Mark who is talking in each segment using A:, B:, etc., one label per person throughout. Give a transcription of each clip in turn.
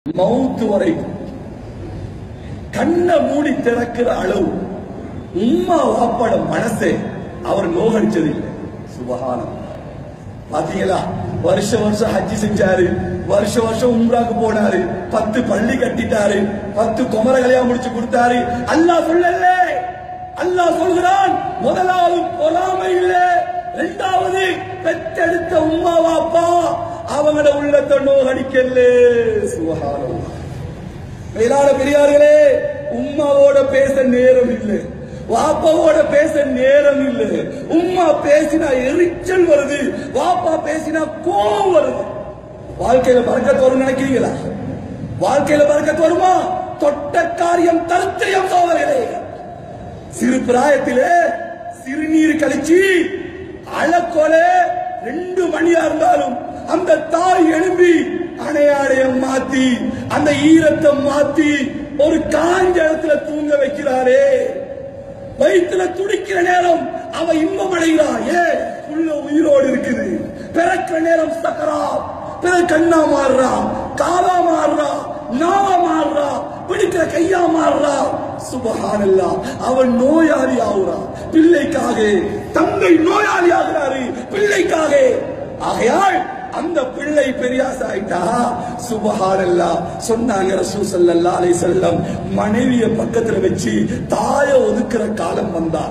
A: மவுத்து வரைக்கும் கண்ணை மூடி திறக்கிற அளவு உம்மா வாப்பட மனசே அவர் நோகடிச்சதில்லை சுபகானம் பாத்தீங்களா வருஷ வருஷம் ஹஜ்ஜி செஞ்சாரு வருஷ வருஷம் உம்ராக்கு போனாரு பத்து பள்ளி கட்டிட்டாரு பத்து குமர கல்யாணம் முடிச்சு கொடுத்தாரு அல்லாஹ் சொல்லல அல்லாஹ் சொல்கிறான் முதலாவது பொறாமை இல்ல இரண்டாவது பெற்றெடுத்த உம்மா வாப்பா அவங்களோட உள்ளத்தை நோகடிக்கல சுபகானம் மேலான பெரியார்களே உம்மாவோட பேச நேரம் இல்லை வாப்பாவோட பேச நேரம் இல்லை உம்மா பேசினா எரிச்சல் வருது வாப்பா பேசினா கோவம் வருது வாழ்க்கையில பறக்கத்து வரும் நினைக்கிறீங்களா வாழ்க்கையில பறக்கத்து வருமா தொட்ட காரியம் தருத்திரியம் சோதனைகளே சிறு பிராயத்திலே சிறுநீர் கழிச்சு அழக்கொலை ரெண்டு மணியா இருந்தாலும் அந்த தாய் எழும்பி அணையாடையம் மாத்தி அந்த ஈரத்தை மாத்தி ஒரு காஞ்ச இடத்துல தூங்க வைக்கிறாரே வயிற்றுல துடிக்கிற நேரம் அவ இன்பம் அடைகிறான் ஏ உள்ள உயிரோடு இருக்குது பிறக்கிற நேரம் சக்கரா பிற கண்ணா மாறுறா காலா மாறுறா நாவா மாறுறா பிடிக்கிற கையா மாறுறா சுபஹானல்லா அவன் நோயாளி ஆகுறான் பிள்ளைக்காக தந்தை நோயாளி ஆகிறாரு பிள்ளைக்காக ஆகையால் அந்த பிள்ளை பெரியாச ஆயிட்டா சுபஹானல்லா சொன்னாங்க ரசூல் ஸல்லல்லாஹு அலைஹி வஸல்லம் மனைவிய பக்கத்துல வச்சு தாய ஒதுக்குற காலம் வந்தா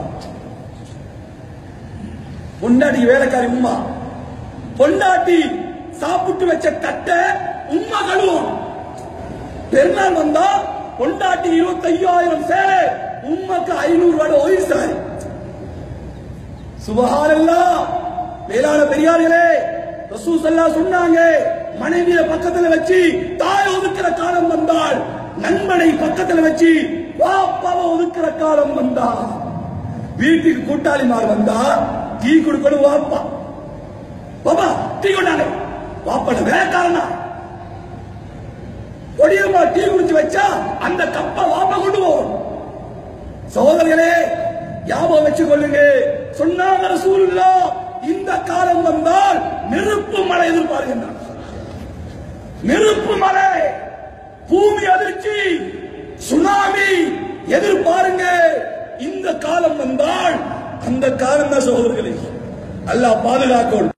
A: பொண்டாட்டி வேலைக்காரி உம்மா பொண்டாட்டி சாப்பிட்டு வச்ச தட்டை உம்மா கழுவும் பெருநாள் வந்தா பொண்டாட்டி இருபத்தி ஐயாயிரம் சேலை உம்மக்கு ஐநூறு ரூபாய் ஒய் சாரி சுபஹானல்லா மேலான பெரியார்களே ரசூசல்லா சொன்னாங்க மனைவிய பக்கத்துல வச்சு தாய் ஒதுக்குற காலம் வந்தால் நண்பனை பக்கத்துல வச்சு வாப்பாவை ஒதுக்குற காலம் வந்தா வீட்டுக்கு கூட்டாளிமார் வந்தா டீ கொடுக்கணும் வாப்பா பாப்பா டீ கொண்டாங்க வாப்பாட வேலைக்காரனா ஒடியமா டீ குடிச்சு வச்சா அந்த கப்பை வாப்பா கொண்டு போவோம் சகோதரர்களே ஞாபகம் வச்சு கொள்ளுங்க சொன்னாங்க ரசூலுல்லா இந்த காலம் வந்தால் நெருப்பு மழை எதிர்பார்க்கின்றான் நெருப்பு மழை பூமி அதிர்ச்சி சுனாமி எதிர்பாருங்க இந்த காலம் வந்தால் அந்த காலம் தான் சகோதரர்களே அல்லாஹ் பாதுகாக்கணும்